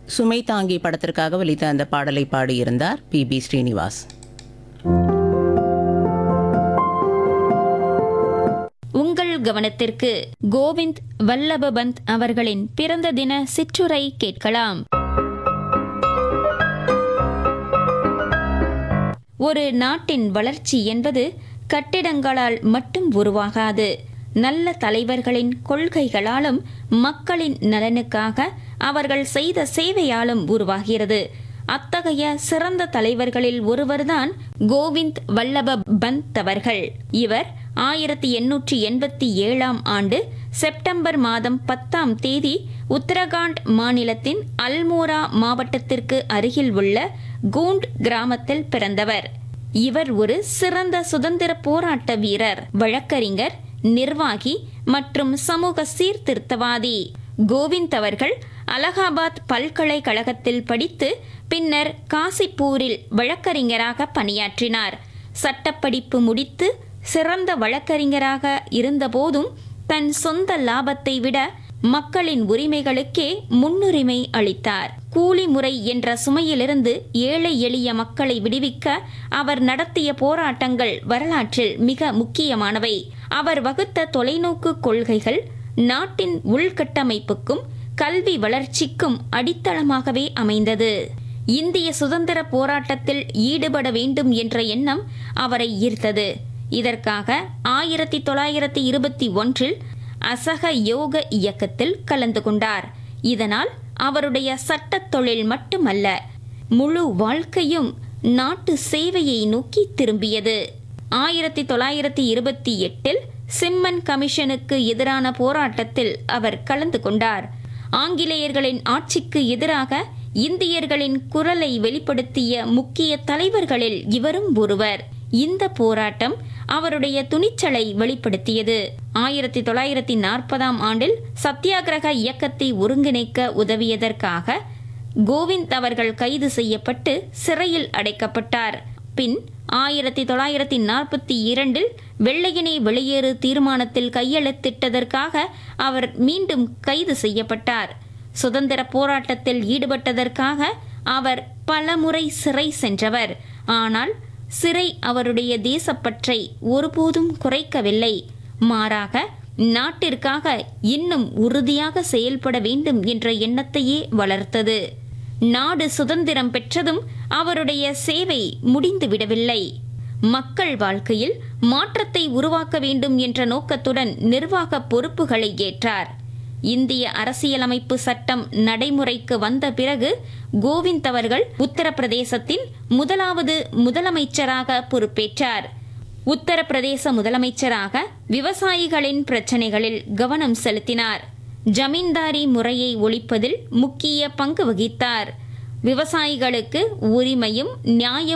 சுமை தாங்கி படத்திற்காக வலித்த அந்த பாடலை பாடியிருந்தார் பி பி ஸ்ரீனிவாஸ் உங்கள் கவனத்திற்கு கோவிந்த் வல்லபபந்த் அவர்களின் பிறந்த தின சிற்றுரை கேட்கலாம் ஒரு நாட்டின் வளர்ச்சி என்பது கட்டிடங்களால் மட்டும் உருவாகாது நல்ல தலைவர்களின் கொள்கைகளாலும் மக்களின் நலனுக்காக அவர்கள் செய்த சேவையாலும் உருவாகிறது அத்தகைய சிறந்த தலைவர்களில் ஒருவர்தான் கோவிந்த் வல்லப பந்த் அவர்கள் இவர் ஆயிரத்தி எண்ணூற்றி எண்பத்தி ஏழாம் ஆண்டு செப்டம்பர் மாதம் பத்தாம் தேதி உத்தரகாண்ட் மாநிலத்தின் அல்மோரா மாவட்டத்திற்கு அருகில் உள்ள கூண்ட் கிராமத்தில் பிறந்தவர் இவர் ஒரு சிறந்த சுதந்திர போராட்ட வீரர் வழக்கறிஞர் நிர்வாகி மற்றும் சமூக சீர்திருத்தவாதி கோவிந்த் அவர்கள் அலகாபாத் பல்கலைக்கழகத்தில் படித்து பின்னர் காசிப்பூரில் வழக்கறிஞராக பணியாற்றினார் சட்டப்படிப்பு முடித்து சிறந்த வழக்கறிஞராக இருந்தபோதும் தன் சொந்த லாபத்தை விட மக்களின் உரிமைகளுக்கே முன்னுரிமை அளித்தார் கூலி முறை என்ற சுமையிலிருந்து ஏழை எளிய மக்களை விடுவிக்க அவர் நடத்திய போராட்டங்கள் வரலாற்றில் மிக முக்கியமானவை அவர் வகுத்த தொலைநோக்கு கொள்கைகள் நாட்டின் உள்கட்டமைப்புக்கும் கல்வி வளர்ச்சிக்கும் அடித்தளமாகவே அமைந்தது இந்திய சுதந்திர போராட்டத்தில் ஈடுபட வேண்டும் என்ற எண்ணம் அவரை ஈர்த்தது இதற்காக ஆயிரத்தி தொள்ளாயிரத்தி இருபத்தி ஒன்றில் அசக யோக இயக்கத்தில் கலந்து கொண்டார் இதனால் அவருடைய சட்டத் தொழில் மட்டுமல்ல முழு வாழ்க்கையும் நாட்டு சேவையை நோக்கி திரும்பியது ஆயிரத்தி தொள்ளாயிரத்தி இருபத்தி எட்டில் சிம்மன் கமிஷனுக்கு எதிரான போராட்டத்தில் அவர் கலந்து கொண்டார் ஆங்கிலேயர்களின் ஆட்சிக்கு எதிராக இந்தியர்களின் குரலை வெளிப்படுத்திய முக்கிய தலைவர்களில் இவரும் ஒருவர் இந்த போராட்டம் அவருடைய துணிச்சலை வெளிப்படுத்தியது ஆயிரத்தி தொள்ளாயிரத்தி நாற்பதாம் ஆண்டில் சத்தியாகிரக இயக்கத்தை ஒருங்கிணைக்க உதவியதற்காக கோவிந்த் அவர்கள் கைது செய்யப்பட்டு சிறையில் அடைக்கப்பட்டார் பின் ஆயிரத்தி தொள்ளாயிரத்தி நாற்பத்தி இரண்டில் வெள்ளையனே வெளியேறு தீர்மானத்தில் கையெழுத்திட்டதற்காக அவர் மீண்டும் கைது செய்யப்பட்டார் சுதந்திர போராட்டத்தில் ஈடுபட்டதற்காக அவர் பலமுறை சிறை சென்றவர் ஆனால் சிறை அவருடைய தேசப்பற்றை ஒருபோதும் குறைக்கவில்லை மாறாக நாட்டிற்காக இன்னும் உறுதியாக செயல்பட வேண்டும் என்ற எண்ணத்தையே வளர்த்தது நாடு சுதந்திரம் பெற்றதும் அவருடைய சேவை முடிந்துவிடவில்லை மக்கள் வாழ்க்கையில் மாற்றத்தை உருவாக்க வேண்டும் என்ற நோக்கத்துடன் நிர்வாக பொறுப்புகளை ஏற்றார் இந்திய அரசியலமைப்பு சட்டம் நடைமுறைக்கு வந்த பிறகு கோவிந்த் அவர்கள் உத்தரப்பிரதேசத்தின் முதலாவது முதலமைச்சராக பொறுப்பேற்றார் உத்தரப்பிரதேச முதலமைச்சராக விவசாயிகளின் பிரச்சனைகளில் கவனம் செலுத்தினார் ஜமீன்தாரி முறையை ஒழிப்பதில் முக்கிய பங்கு வகித்தார் விவசாயிகளுக்கு உரிமையும் நியாய